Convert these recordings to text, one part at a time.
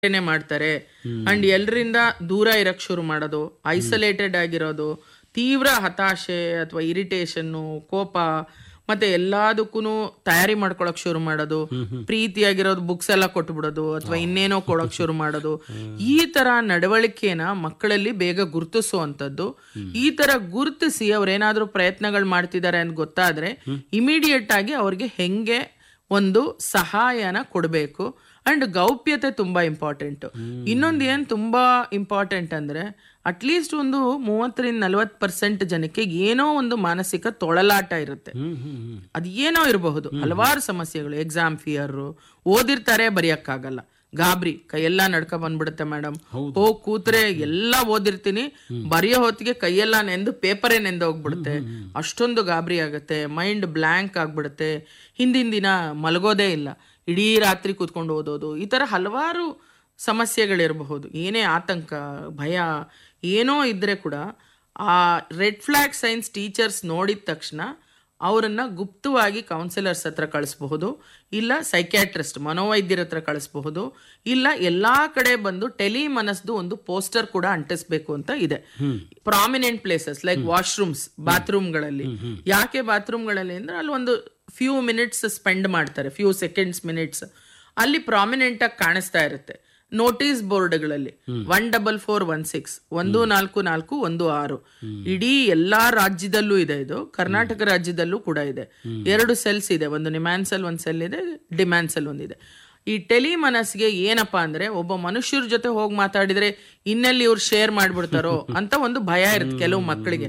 ನೇ ಮಾಡ್ತಾರೆ ಅಂಡ್ ಎಲ್ರಿಂದ ದೂರ ಇರಕ್ ಶುರು ಮಾಡೋದು ಐಸೋಲೇಟೆಡ್ ಆಗಿರೋದು ತೀವ್ರ ಹತಾಶೆ ಅಥವಾ ಇರಿಟೇಷನ್ನು ಕೋಪ ಮತ್ತೆ ಎಲ್ಲದಕ್ಕೂ ತಯಾರಿ ಮಾಡ್ಕೊಳಕ್ ಶುರು ಮಾಡೋದು ಪ್ರೀತಿಯಾಗಿರೋದು ಬುಕ್ಸ್ ಎಲ್ಲ ಕೊಟ್ಬಿಡೋದು ಅಥವಾ ಇನ್ನೇನೋ ಕೊಡಕ್ ಶುರು ಮಾಡೋದು ಈ ತರ ನಡವಳಿಕೆನ ಮಕ್ಕಳಲ್ಲಿ ಬೇಗ ಗುರುತಿಸುವಂತದ್ದು ಈ ತರ ಗುರುತಿಸಿ ಅವ್ರೇನಾದ್ರೂ ಪ್ರಯತ್ನಗಳು ಮಾಡ್ತಿದ್ದಾರೆ ಅಂತ ಗೊತ್ತಾದ್ರೆ ಇಮಿಡಿಯೇಟ್ ಆಗಿ ಅವ್ರಿಗೆ ಹೆಂಗೆ ಒಂದು ಸಹಾಯನ ಕೊಡಬೇಕು ಅಂಡ್ ಗೌಪ್ಯತೆ ತುಂಬಾ ಇಂಪಾರ್ಟೆಂಟ್ ಇನ್ನೊಂದು ಏನ್ ತುಂಬಾ ಇಂಪಾರ್ಟೆಂಟ್ ಅಂದ್ರೆ ಅಟ್ಲೀಸ್ಟ್ ಒಂದು ಮೂವತ್ತರಿಂದ ನಲವತ್ತು ಪರ್ಸೆಂಟ್ ಜನಕ್ಕೆ ಏನೋ ಒಂದು ಮಾನಸಿಕ ತೊಳಲಾಟ ಇರುತ್ತೆ ಅದು ಏನೋ ಇರಬಹುದು ಹಲವಾರು ಸಮಸ್ಯೆಗಳು ಎಕ್ಸಾಮ್ ಫಿಯರ್ ಓದಿರ್ತಾರೆ ಬರೆಯಕ್ಕಾಗಲ್ಲ ಗಾಬರಿ ಕೈಯೆಲ್ಲ ನಡ್ಕ ಬಂದ್ಬಿಡುತ್ತೆ ಮೇಡಮ್ ಹೋಗ್ ಕೂತ್ರೆ ಎಲ್ಲ ಓದಿರ್ತೀನಿ ಬರೆಯೋ ಹೊತ್ತಿಗೆ ಕೈಯೆಲ್ಲ ನೆಂದು ಪೇಪರೇ ನೆಂದು ಹೋಗ್ಬಿಡುತ್ತೆ ಅಷ್ಟೊಂದು ಗಾಬರಿ ಆಗುತ್ತೆ ಮೈಂಡ್ ಬ್ಲ್ಯಾಂಕ್ ಆಗ್ಬಿಡುತ್ತೆ ಹಿಂದಿನ ದಿನ ಮಲಗೋದೇ ಇಲ್ಲ ಇಡೀ ರಾತ್ರಿ ಕೂತ್ಕೊಂಡು ಓದೋದು ಈ ತರ ಹಲವಾರು ಸಮಸ್ಯೆಗಳಿರಬಹುದು ಏನೇ ಆತಂಕ ಭಯ ಏನೋ ಇದ್ರೆ ಕೂಡ ಆ ರೆಡ್ ಫ್ಲಾಗ್ ಸೈನ್ಸ್ ಟೀಚರ್ಸ್ ನೋಡಿದ ತಕ್ಷಣ ಅವರನ್ನ ಗುಪ್ತವಾಗಿ ಕೌನ್ಸಿಲರ್ಸ್ ಹತ್ರ ಕಳಿಸಬಹುದು ಇಲ್ಲ ಸೈಕ್ಯಾಟ್ರಿಸ್ಟ್ ಮನೋವೈದ್ಯರ ಹತ್ರ ಕಳಿಸಬಹುದು ಇಲ್ಲ ಎಲ್ಲಾ ಕಡೆ ಬಂದು ಟೆಲಿ ಮನಸ್ದು ಒಂದು ಪೋಸ್ಟರ್ ಕೂಡ ಅಂಟಿಸ್ಬೇಕು ಅಂತ ಇದೆ ಪ್ರಾಮಿನೆಂಟ್ ಪ್ಲೇಸಸ್ ಲೈಕ್ ವಾಶ್ರೂಮ್ಸ್ ಬಾತ್ರೂಮ್ಗಳಲ್ಲಿ ಯಾಕೆ ಬಾತ್ರೂಮ್ಗಳಲ್ಲಿ ಅಂದ್ರೆ ಅಲ್ಲಿ ಒಂದು ಫ್ಯೂ ಮಿನಿಟ್ಸ್ ಸ್ಪೆಂಡ್ ಮಾಡ್ತಾರೆ ಫ್ಯೂ ಸೆಕೆಂಡ್ಸ್ ಮಿನಿಟ್ಸ್ ಅಲ್ಲಿ ಪ್ರಾಮಿನೆಂಟ್ ಆಗಿ ಕಾಣಿಸ್ತಾ ಇರುತ್ತೆ ನೋಟಿಸ್ ಬೋರ್ಡ್ಗಳಲ್ಲಿ one double four one six ಒಂದು ನಾಲ್ಕು ನಾಲ್ಕು ಒಂದು ಆರು ಇಡೀ ಎಲ್ಲಾ ರಾಜ್ಯದಲ್ಲೂ ಇದೆ ಇದು ಕರ್ನಾಟಕ ರಾಜ್ಯದಲ್ಲೂ ಕೂಡ ಇದೆ ಎರಡು ಸೆಲ್ಸ್ ಇದೆ ಒಂದು ನಿಮ್ಯಾನ್ಸೆಲ್ ಒಂದ್ ಸೆಲ್ ಇದೆ ಡಿಮ್ಯಾನ್ಸೆಲ್ ಒಂದಿದೆ ಈ ಟೆಲಿ ಮನಸ್ಸಿಗೆ ಏನಪ್ಪಾ ಅಂದ್ರೆ ಒಬ್ಬ ಮನುಷ್ಯರ ಜೊತೆ ಹೋಗಿ ಮಾತಾಡಿದ್ರೆ ಇನ್ನೆಲ್ಲಿ ಇವ್ರು ಶೇರ್ ಮಾಡ್ಬಿಡ್ತಾರೋ ಅಂತ ಒಂದು ಭಯ ಇರುತ್ತೆ ಕೆಲವು ಮಕ್ಕಳಿಗೆ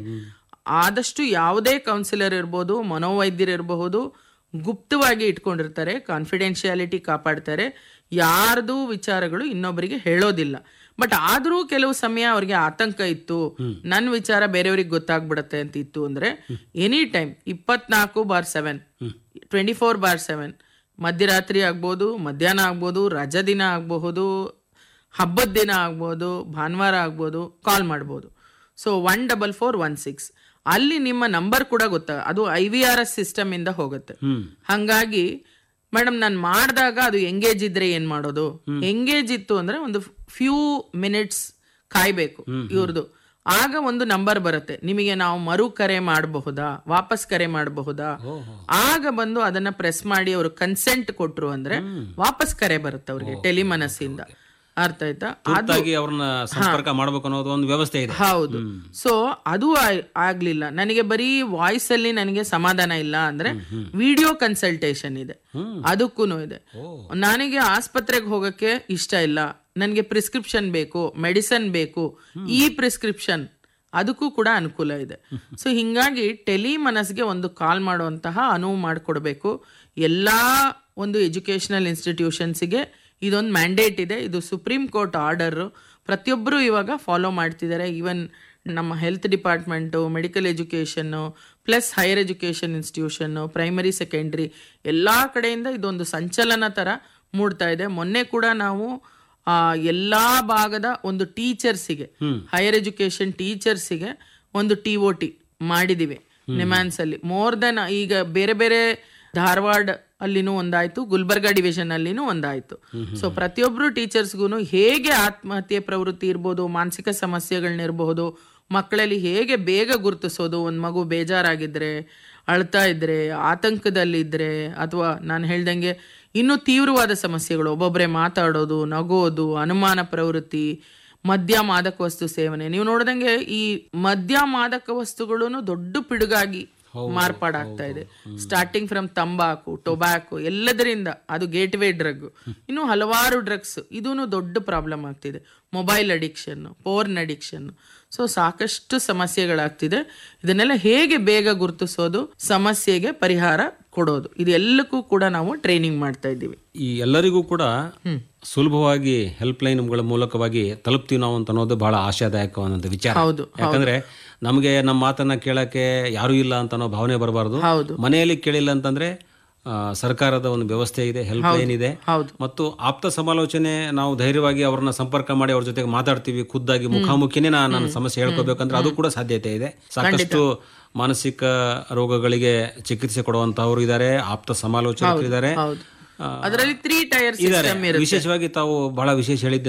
ಆದಷ್ಟು ಯಾವುದೇ ಕೌನ್ಸಿಲರ್ ಇರ್ಬೋದು ಮನೋವೈದ್ಯರು ಇರಬಹುದು ಗುಪ್ತವಾಗಿ ಇಟ್ಕೊಂಡಿರ್ತಾರೆ ಕಾನ್ಫಿಡೆನ್ಶಿಯಾಲಿಟಿ ಕಾಪಾಡ್ತಾರೆ ಯಾರ್ದು ವಿಚಾರಗಳು ಇನ್ನೊಬ್ಬರಿಗೆ ಹೇಳೋದಿಲ್ಲ ಬಟ್ ಆದ್ರೂ ಕೆಲವು ಸಮಯ ಅವ್ರಿಗೆ ಆತಂಕ ಇತ್ತು ನನ್ನ ವಿಚಾರ ಬೇರೆಯವ್ರಿಗೆ ಗೊತ್ತಾಗ್ಬಿಡತ್ತೆ ಅಂತ ಇತ್ತು ಅಂದ್ರೆ ಎನಿ ಟೈಮ್ ಇಪ್ಪತ್ನಾಲ್ಕು bar seven twenty four bar seven ಮಧ್ಯರಾತ್ರಿ ಆಗ್ಬೋದು ಮಧ್ಯಾಹ್ನ ಆಗ್ಬೋದು ರಜಾ ದಿನ ಆಗಬಹುದು ಹಬ್ಬದ ದಿನ ಆಗ್ಬೋದು ಭಾನುವಾರ ಆಗ್ಬೋದು ಕಾಲ್ ಮಾಡ್ಬೋದು so one double four one six ಅಲ್ಲಿ ನಿಮ್ಮ ನಂಬರ್ ಕೂಡ ಗೊತ್ತ ಅದು I V R S system ಇಂದ ಹೋಗುತ್ತೆ ಹಂಗಾಗಿ ಮೇಡಮ್ ನಾನು ಮಾಡಿದಾಗ ಅದು ಎಂಗೇಜ್ ಇದ್ರೆ ಏನ್ ಮಾಡೋದು ಎಂಗೇಜ್ ಇತ್ತು ಅಂದ್ರೆ ಒಂದು ಫ್ಯೂ ಮಿನಿಟ್ಸ್ ಕಾಯ್ಬೇಕು ಇವ್ರದ್ದು ಆಗ ಒಂದು ನಂಬರ್ ಬರುತ್ತೆ ನಿಮಗೆ ನಾವು ಮರು ಕರೆ ಮಾಡಬಹುದಾ ವಾಪಸ್ ಕರೆ ಮಾಡಬಹುದಾ ಆಗ ಬಂದು ಅದನ್ನ ಪ್ರೆಸ್ ಮಾಡಿ ಅವರು ಕನ್ಸೆಂಟ್ ಕೊಟ್ರು ಅಂದ್ರೆ ವಾಪಸ್ ಕರೆ ಬರುತ್ತೆ ಅವ್ರಿಗೆ ಟೆಲಿಮನಸ್ಸಿಂದ ಅರ್ಥ ಆಯ್ತಾ ತುರ್ತಾಗಿ ಅವ್ರನ್ನ ಸಂಪರ್ಕ ಮಾಡ್ಬೇಕು ಅನ್ನೋದು ಒಂದು ವ್ಯವಸ್ಥೆ ಇದೆ ಹೌದು ಸೊ ಅದು ಆ- ಆಗ್ಲಿಲ್ಲ ನನಗೆ ಬರೀ ವಾಯ್ಸ್ ಅಲ್ಲಿ ನನಗೆ ಸಮಾಧಾನ ಇಲ್ಲ ಅಂದ್ರೆ ವಿಡಿಯೋ ಕನ್ಸಲ್ಟೇಷನ್ ಇದೆ ಅದಕ್ಕೂ ಇದೆ ನನಗೆ ಆಸ್ಪತ್ರೆಗೆ ಹೋಗಕ್ಕೆ ಇಷ್ಟ ಇಲ್ಲ ನನಗೆ ಪ್ರಿಸ್ಕ್ರಿಪ್ಷನ್ ಬೇಕು ಮೆಡಿಸನ್ ಬೇಕು ಈ ಪ್ರಿಸ್ಕ್ರಿಪ್ಷನ್ ಅದಕ್ಕೂ ಕೂಡ ಅನುಕೂಲ ಇದೆ ಸೊ ಹಿಂಗಾಗಿ ಟೆಲಿ ಮನಸ್ಗೆ ಒಂದು ಕಾಲ್ ಮಾಡುವಂತಹ ಅನುವು ಮಾಡಿಕೊಡ್ಬೇಕು ಎಲ್ಲಾ ಒಂದು ಎಜುಕೇಶನಲ್ ಇನ್ಸ್ಟಿಟ್ಯೂಷನ್ಸ್ಗೆ ಇದೊಂದು ಮ್ಯಾಂಡೇಟ್ ಇದೆ ಇದು ಸುಪ್ರೀಂ ಕೋರ್ಟ್ ಆರ್ಡರ್ ಪ್ರತಿಯೊಬ್ಬರು ಇವಾಗ ಫಾಲೋ ಮಾಡ್ತಿದ್ದಾರೆ ಈವನ್ ನಮ್ಮ health department medical education plus higher education institution primary secondary ಎಲ್ಲ ಕಡೆಯಿಂದ ಇದೊಂದು ಸಂಚಲನ ಥರ ಮೂಡ್ತಾ ಇದೆ ಮೊನ್ನೆ ಕೂಡ ನಾವು ಆ, ಎಲ್ಲಾ ಭಾಗದ ಒಂದು ಟೀಚರ್ಸಿಗೆ ಹೈಯರ್ ಎಜುಕೇಶನ್ ಟೀಚರ್ಸಿಗೆ ಒಂದು ಟಿ ಒ ಟಿ ಮಾಡಿದಿವಿ ನಿಮ್ಯಾನ್ಸ್ ಅಲ್ಲಿ ಮೋರ್ ದೆನ್ ಈಗ ಬೇರೆ ಬೇರೆ ಧಾರವಾಡ ಅಲ್ಲಿನೂ ಒಂದಾಯ್ತು ಗುಲ್ಬರ್ಗಾ ಡಿವಿಷನ್ ಅಲ್ಲಿನೂ ಒಂದಾಯ್ತು ಸೊ ಪ್ರತಿಯೊಬ್ರು ಟೀಚರ್ಸ್ಗೂ ಹೇಗೆ ಆತ್ಮಹತ್ಯೆ ಪ್ರವೃತ್ತಿ ಇರ್ಬೋದು ಮಾನಸಿಕ ಸಮಸ್ಯೆಗಳನ್ನಿರಬಹುದು ಮಕ್ಕಳಲ್ಲಿ ಹೇಗೆ ಬೇಗ ಗುರುತಿಸೋದು ಒಂದು ಮಗು ಬೇಜಾರಾಗಿದ್ರೆ ಅಳ್ತಾ ಇದ್ರೆ ಆತಂಕದಲ್ಲಿದ್ರೆ ಅಥವಾ ನಾನು ಹೇಳ್ದಂಗೆ ಇನ್ನೂ ತೀವ್ರವಾದ ಸಮಸ್ಯೆಗಳು ಒಬ್ಬೊಬ್ಬರೇ ಮಾತಾಡೋದು ನಗೋದು ಅನುಮಾನ ಪ್ರವೃತ್ತಿ ಮದ್ಯ ಮಾದಕ ವಸ್ತು ಸೇವನೆ ನೀವು ನೋಡ್ದಂಗೆ ಈ ಮದ್ಯ ಮಾದಕ ವಸ್ತುಗಳು ದೊಡ್ಡ ಪಿಡುಗಾಗಿ ಮಾರ್ಪಾಡಾಗ್ತಾ ಇದೆ ಸ್ಟಾರ್ಟಿಂಗ್ ಫ್ರಮ್ ತಂಬಾಕು ಟೊಬ್ಯಾಕೊ ಎಲ್ಲದರಿಂದ ಅದು ಗೇಟ್ ವೇ ಡ್ರಗ್ ಇನ್ನು ಹಲವಾರು ಡ್ರಗ್ಸ್ ಇದೂ ದೊಡ್ಡ ಪ್ರಾಬ್ಲಮ್ ಆಗ್ತಿದೆ mobile addiction porn addiction so ಸಾಕಷ್ಟು ಸಮಸ್ಯೆಗಳಾಗ್ತಿದೆ ಇದನ್ನೆಲ್ಲ ಹೇಗೆ ಬೇಗ ಗುರುತಿಸೋದು ಸಮಸ್ಯೆಗೆ ಪರಿಹಾರ ಕೊಡೋದು ಇದೆಲ್ಲಕ್ಕೂ ಕೂಡ ನಾವು ಟ್ರೈನಿಂಗ್ ಮಾಡ್ತಾ ಇದ್ದೀವಿ ಈ ಎಲ್ಲರಿಗೂ ಕೂಡ ಸುಲಭವಾಗಿ ಹೆಲ್ಪ್ ಲೈನ್ಗಳ ಮೂಲಕವಾಗಿ ತಲುಪ್ತೀವಿ ನಾವು ಅಂತ ಅನ್ನೋದು ಬಹಳ ಆಶಾದಾಯಕವಾದಂತ ವಿಚಾರ ಹೌದು ಯಾಕಂದ್ರೆ ನಮಗೆ ನಮ್ಮ ಮಾತನ್ನ ಕೇಳಕ್ಕೆ ಯಾರು ಇಲ್ಲ ಅಂತ ಅನ್ನೋ ಭಾವನೆ ಬರಬಾರ್ದು ಹೌದು ಮನೆಯಲ್ಲಿ ಕೇಳಿಲ್ಲ ಅಂತಂದ್ರೆ ಆ, ಸರ್ಕಾರದ ಒಂದು ವ್ಯವಸ್ಥೆ ಇದೆ ಹೆಲ್ಪ್ ಲೈನ್ ಇದೆ ಹೌದು ಮತ್ತು ಆಪ್ತ ಸಮಾಲೋಚನೆ ನಾವು ಧೈರ್ಯವಾಗಿ ಅವ್ರನ್ನ ಸಂಪರ್ಕ ಮಾಡಿ ಅವ್ರ ಜೊತೆಗೆ ಮಾತಾಡ್ತೀವಿ ಖುದ್ದಾಗಿ ಮುಖಾಮುಖಿನೇ ನಾ ನನ್ನ ಸಮಸ್ಯೆ ಹೇಳ್ಕೋಬೇಕಂದ್ರೆ ಅದು ಕೂಡ ಸಾಧ್ಯತೆ ಇದೆ ಸಾಕಷ್ಟು ಮಾನಸಿಕ ರೋಗಗಳಿಗೆ ಚಿಕಿತ್ಸೆ ಕೊಡುವಂತಹವರು ಇದ್ದಾರೆ ಆಪ್ತ ಸಮಾಲೋಚಕರು ಇದ್ದಾರೆ ಹೌದು ಆ, ಅದರಲ್ಲಿ ತ್ರೀ ಟೈರ್ ಇದ್ದಾರೆ ಸಿಸ್ಟಮ್ ಇರುತ್ತೆ ವಿಶೇಷವಾಗಿ ತಾವು ಬಹಳ ವಿಶೇಷ ಹೇಳಿದ್ದೆ